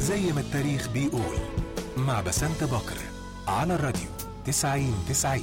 زي ما التاريخ بيقول مع بسنت بكر على الراديو 90 90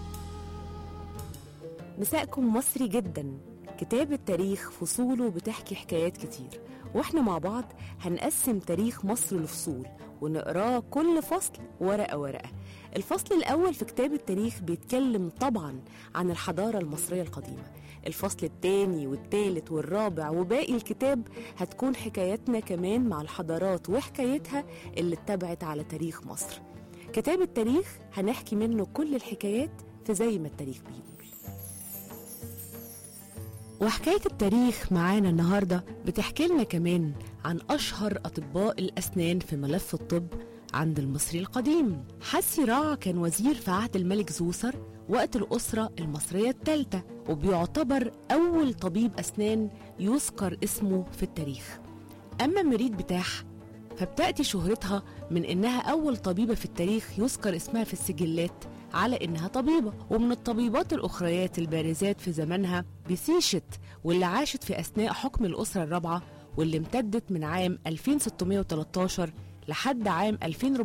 مساءكم مصري جدا كتاب التاريخ فصوله بتحكي حكايات كتير واحنا مع بعض هنقسم تاريخ مصر لفصول ونقراه كل فصل ورقة ورقة الفصل الأول في كتاب التاريخ بيتكلم طبعا عن الحضارة المصرية القديمة الفصل الثاني والثالث والرابع وباقي الكتاب هتكون حكاياتنا كمان مع الحضارات وحكايتها اللي اتبعت على تاريخ مصر كتاب التاريخ هنحكي منه كل الحكايات في زي ما التاريخ بيقول وحكاية التاريخ معانا النهاردة بتحكي لنا كمان عن أشهر أطباء الأسنان في ملف الطب عند المصري القديم حسي راع كان وزير في عهد الملك زوسر وقت الأسرة المصرية الثالثة وبيعتبر أول طبيب أسنان يذكر اسمه في التاريخ أما مريد بتاح فبتأتي شهرتها من إنها أول طبيبة في التاريخ يذكر اسمها في السجلات على إنها طبيبة ومن الطبيبات الأخريات البارزات في زمانها بسيشت واللي عاشت في أثناء حكم الأسرة الرابعة واللي امتدت من عام 2613 لحد عام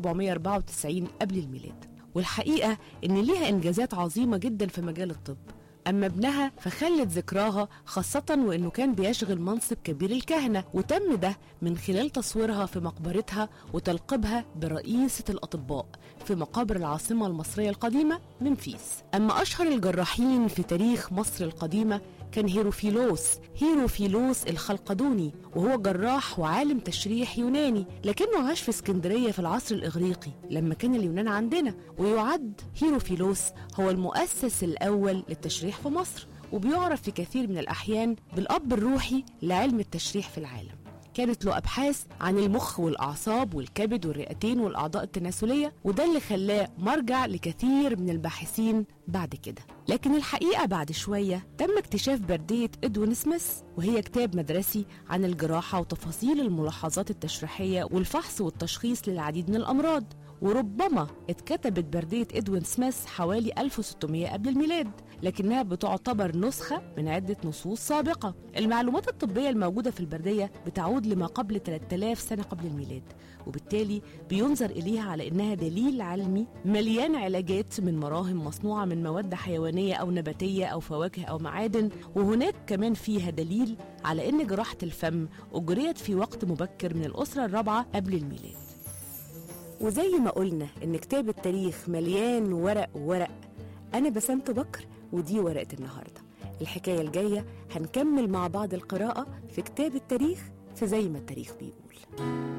2494 قبل الميلاد والحقيقة إن ليها إنجازات عظيمة جدا في مجال الطب أما ابنها فخلت ذكراها خاصة وإنه كان بيشغل منصب كبير الكهنة وتم ده من خلال تصويرها في مقبرتها وتلقيبها برئيسة الأطباء في مقابر العاصمة المصرية القديمة منفيس أما أشهر الجراحين في تاريخ مصر القديمة كان هيروفيلوس هيروفيلوس الخلقدوني وهو جراح وعالم تشريح يوناني لكنه عاش في اسكندرية في العصر الإغريقي لما كان اليونان عندنا ويعد هيروفيلوس هو المؤسس الأول للتشريح في مصر وبيعرف في كثير من الأحيان بالأب الروحي لعلم التشريح في العالم كانت له أبحاث عن المخ والأعصاب والكبد والرئتين والأعضاء التناسلية وده اللي خلاه مرجع لكثير من الباحثين بعد كده لكن الحقيقة بعد شوية تم اكتشاف بردية إدوين سميث وهي كتاب مدرسي عن الجراحة وتفاصيل الملاحظات التشريحية والفحص والتشخيص للعديد من الأمراض وربما اتكتبت بردية إدوين سميث حوالي 1600 قبل الميلاد لكنها بتعتبر نسخة من عدة نصوص سابقة المعلومات الطبية الموجودة في البردية بتعود لما قبل 3000 سنة قبل الميلاد وبالتالي بينظر إليها على إنها دليل علمي مليان علاجات من مراهم مصنوعة من مواد حيوانية أو نباتية أو فواكه أو معادن وهناك كمان فيها دليل على إن جراحة الفم أجريت في وقت مبكر من الأسرة الرابعة قبل الميلاد وزي ما قلنا إن كتاب التاريخ مليان ورق ورق أنا بسنت بكر ودي ورقة النهاردة الحكاية الجاية هنكمل مع بعض القراءة في كتاب التاريخ في زي ما التاريخ بيقول